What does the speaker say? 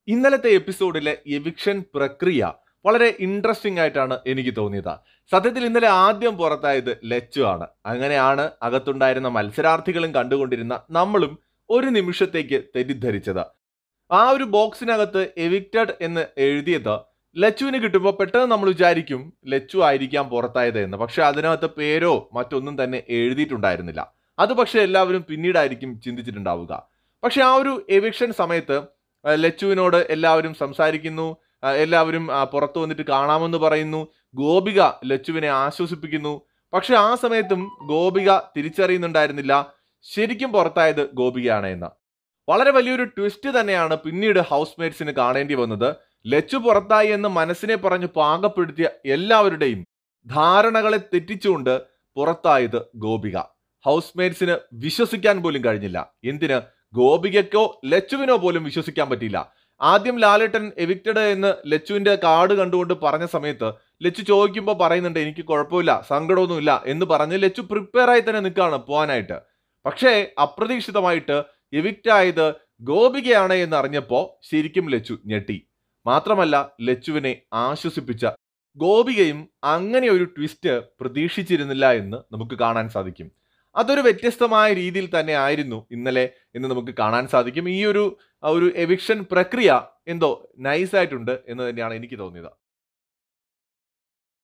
ഇന്നലത്തെ എപ്പിസോഡിലെ എവിക്ഷൻ പ്രക്രിയ വളരെ ഇൻട്രസ്റ്റിംഗ് ആയിട്ടാണ് എനിക്ക് തോന്നിയത് സത്യത്തിൽ ഇന്നലെ ആദ്യം പുറത്തായത് ലച്ചു ആണ് അങ്ങനെയാണ് അകത്തുണ്ടായിരുന്ന മത്സരാർത്ഥികളും കണ്ടുകൊണ്ടിരുന്ന നമ്മളും ഒരു നിമിഷത്തേക്ക് തെറ്റിദ്ധരിച്ചത് ആ ഒരു ബോക്സിനകത്ത് എവിക്റ്റഡ് എന്ന് എഴുതിയത് ലച്ചുവിന് കിട്ടുമ്പോൾ പെട്ടെന്ന് നമ്മൾ വിചാരിക്കും ലച്ചു ആയിരിക്കാം പുറത്തായത് എന്ന് പക്ഷെ അതിനകത്ത് പേരോ മറ്റൊന്നും തന്നെ എഴുതിയിട്ടുണ്ടായിരുന്നില്ല അത് പക്ഷെ എല്ലാവരും പിന്നീടായിരിക്കും ചിന്തിച്ചിട്ടുണ്ടാവുക പക്ഷെ ആ ഒരു എവിക്ഷൻ സമയത്ത് ആ, ലച്ചുവിനോട് എല്ലാവരും സംസാരിക്കുന്നു ആ, എല്ലാവരും ആ, പുറത്തു വന്നിട്ട് കാണാമെന്ന് പറയുന്നു ഗോപിക ലച്ചുവിനെ ആശ്വസിപ്പിക്കുന്നു പക്ഷെ ആ സമയത്തും ഗോപിക തിരിച്ചറിയുന്നുണ്ടായിരുന്നില്ല ശരിക്കും പുറത്തായത് ഗോപികയാണ് എന്ന് വളരെ വലിയൊരു ട്വിസ്റ്റ് തന്നെയാണ് പിന്നീട് ഹൗസ് മേറ്റ്സിന് കാണേണ്ടി വന്നത് ലച്ചു പുറത്തായി എന്ന് മനസ്സിനെ പറഞ്ഞ് പാകപ്പെടുത്തിയ എല്ലാവരുടെയും ധാരണകളെ തെറ്റിച്ചുകൊണ്ട് പുറത്തായത് ഗോപിക ഹൗസ് മേറ്റ്സിന് വിശ്വസിക്കാൻ പോലും കഴിഞ്ഞില്ല എന്തിന് ഗോപികയ്ക്കോ ലച്ചുവിനോ പോലും വിശ്വസിക്കാൻ പറ്റിയില്ല ആദ്യം ലാലേട്ടൻ എവിക്റ്റഡ് എന്ന് ലച്ചുവിന്റെ കാർഡ് കണ്ടുകൊണ്ട് പറഞ്ഞ സമയത്ത് ലച്ചു ചോദിക്കുമ്പോൾ പറയുന്നുണ്ട് എനിക്ക് കുഴപ്പമില്ല സങ്കടമൊന്നുമില്ല എന്ന് പറഞ്ഞ് ലച്ചു പ്രിപ്പയർ ആയി തന്നെ നിൽക്കുകയാണ് പോകാനായിട്ട് പക്ഷേ അപ്രതീക്ഷിതമായിട്ട് എവിക്റ്റ് ആയത് ഗോപികയാണ് എന്ന് അറിഞ്ഞപ്പോൾ ശരിക്കും ലച്ചു ഞെട്ടി മാത്രമല്ല ലച്ചുവിനെ ആശ്വസിപ്പിച്ച ഗോപികയും അങ്ങനെ ഒരു ട്വിസ്റ്റ് പ്രതീക്ഷിച്ചിരുന്നില്ല എന്ന് നമുക്ക് കാണാൻ സാധിക്കും അതൊരു വ്യത്യസ്തമായ രീതിയിൽ തന്നെ ആയിരുന്നു ഇന്നലെ എന്ന് നമുക്ക് കാണാൻ സാധിക്കും ഈ ഒരു ആ ഒരു എവിക്ഷൻ പ്രക്രിയ എന്തോ നൈസായിട്ടുണ്ട് എന്ന് തന്നെയാണ് എനിക്ക് തോന്നിയത്